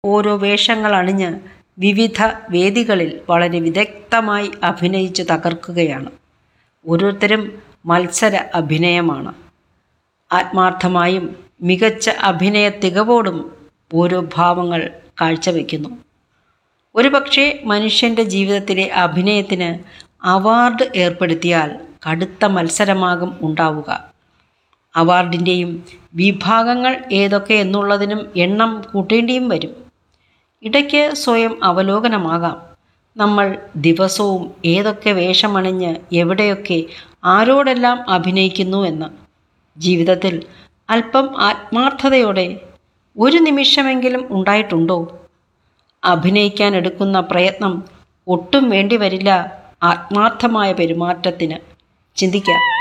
ഓരോ വേഷങ്ങൾ അണിഞ്ഞ് വിവിധ വേദികളിൽ വളരെ വിദഗ്ധമായി അഭിനയിച്ച് തകർക്കുകയാണ് ഓരോരുത്തരും മത്സര അഭിനയമാണ് ആത്മാർത്ഥമായും മികച്ച അഭിനയ തികവോടും ഓരോ ഭാവങ്ങൾ കാഴ്ചവെക്കുന്നു ഒരുപക്ഷെ മനുഷ്യൻ്റെ ജീവിതത്തിലെ അഭിനയത്തിന് അവാർഡ് ഏർപ്പെടുത്തിയാൽ കടുത്ത മത്സരമാകും ഉണ്ടാവുക അവാർഡിൻ്റെയും വിഭാഗങ്ങൾ ഏതൊക്കെ എന്നുള്ളതിനും എണ്ണം കൂട്ടേണ്ടിയും വരും ഇടയ്ക്ക് സ്വയം അവലോകനമാകാം നമ്മൾ ദിവസവും ഏതൊക്കെ വേഷമണിഞ്ഞ് എവിടെയൊക്കെ ആരോടെല്ലാം അഭിനയിക്കുന്നു എന്ന് ജീവിതത്തിൽ അല്പം ആത്മാർത്ഥതയോടെ ഒരു നിമിഷമെങ്കിലും ഉണ്ടായിട്ടുണ്ടോ അഭിനയിക്കാൻ എടുക്കുന്ന പ്രയത്നം ഒട്ടും വേണ്ടി വരില്ല ആത്മാർത്ഥമായ പെരുമാറ്റത്തിന് ചിന്തിക്കാം